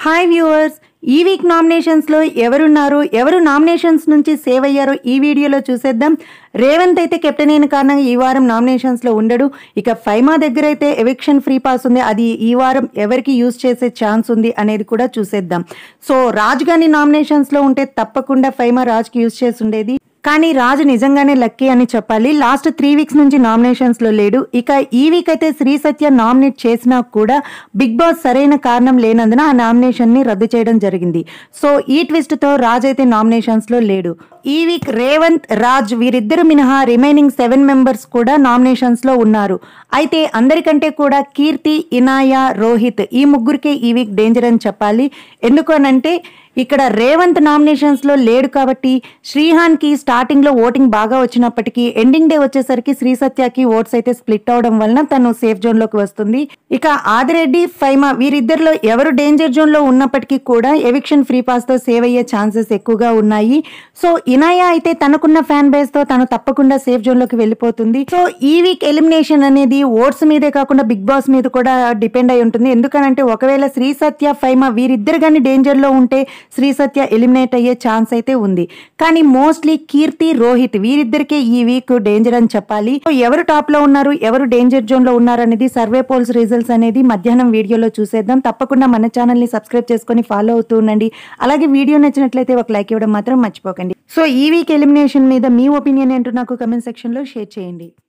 hi viewers ఈ week నామినేషన్స్లో ఎవరున్నారు ఎవరు నామినేషన్స్ నుంచి సేవ్ అయ్యారో ఈ వీడియోలో చూసేద్దాం రేవంత్ అయితే కెప్టెన్ అయిన కారణంగా ఈ వారం నామినేషన్స్లో ఉండడు ఇక ఫైమా దగ్గర అయితే ఎవిక్షన్ ఫ్రీ పాస్ ఉంది అది ఈ వారం ఎవరికి యూజ్ చేసే ఛాన్స్ ఉంది అనేది కూడా చూసేద్దాం సో రాజ్ గాని నామినేషన్స్లో ఉంటే తప్పకుండా ఫైమా రాజ్కి యూజ్ చేసి ఉండేది కానీ రాజు నిజంగానే లక్కీ అని చెప్పాలి లాస్ట్ త్రీ వీక్స్ నుంచి నామినేషన్స్ లో లేడు ఇక ఈ వీక్ అయితే శ్రీ సత్య నామినేట్ చేసినా కూడా బిగ్ బాస్ సరైన కారణం లేనందున ఆ నామినేషన్ ని రద్దు చేయడం జరిగింది సో ఈ ట్విస్ట్ తో రాజ్ అయితే నామినేషన్స్ లో లేడు ఈ వీక్ రేవంత్ రాజ్ వీరిద్దరు మినహా రిమైనింగ్ సెవెన్ మెంబర్స్ కూడా నామినేషన్స్ లో ఉన్నారు అయితే అందరికంటే కూడా కీర్తి ఇనాయ రోహిత్ ఈ ముగ్గురికే ఈ వీక్ డేంజర్ అని చెప్పాలి ఎందుకు అనంటే ఇక్కడ రేవంత్ నామినేషన్స్ లో లేడు కాబట్టి శ్రీహాన్ కి స్టార్టింగ్ లో ఓటింగ్ బాగా వచ్చినప్పటికీ ఎండింగ్ డే వచ్చేసరికి శ్రీ సత్యకి ఓట్స్ అయితే స్ప్లిట్ అవడం వలన తను సేఫ్ జోన్ లోకి వస్తుంది ఇక ఆదిరెడ్డి ఫైమా వీరిద్దరిలో ఎవరు డేంజర్ జోన్ లో ఉన్నప్పటికీ కూడా ఎవిక్షన్ ఫ్రీ పాస్ తో సేవ్ అయ్యే ఛాన్సెస్ ఎక్కువగా ఉన్నాయి సో ఇనాయ అయితే తనకున్న ఫ్యాన్ బేస్ తో తను తప్పకుండా సేఫ్ జోన్ లోకి వెళ్ళిపోతుంది సో ఈ వీక్ ఎలిమినేషన్ అనేది ఓట్స్ మీదే కాకుండా బిగ్ బాస్ మీద కూడా డిపెండ్ అయి ఉంటుంది ఎందుకనంటే ఒకవేళ శ్రీ సత్య ఫైమా వీరిద్దరు కానీ డేంజర్ లో ఉంటే శ్రీ సత్య ఎలిమినేట్ అయ్యే ఛాన్స్ అయితే ఉంది కానీ మోస్ట్లీ కీర్తి రోహిత్ వీరిద్దరికే ఈ వీక్ డేంజర్ అని చెప్పాలి సో ఎవరు టాప్ లో ఉన్నారు ఎవరు డేంజర్ జోన్ లో ఉన్నారు అనేది సర్వే పోల్స్ రిజల్ట్స్ అనేది మధ్యాహ్నం వీడియోలో చూసేద్దాం తప్పకుండా మన ఛానల్ ని సబ్స్క్రైబ్ చేసుకొని ఫాలో అవుతూ ఉండండి అలాగే వీడియో నచ్చినట్లయితే ఒక లైక్ ఇవ్వడం మాత్రం మర్చిపోకండి సో ఈ వీక్ ఎలిమినేషన్ మీద మీ ఒపీనియన్ ఏంటో నాకు కమెంట్ సెక్షన్ లో షేర్ చేయండి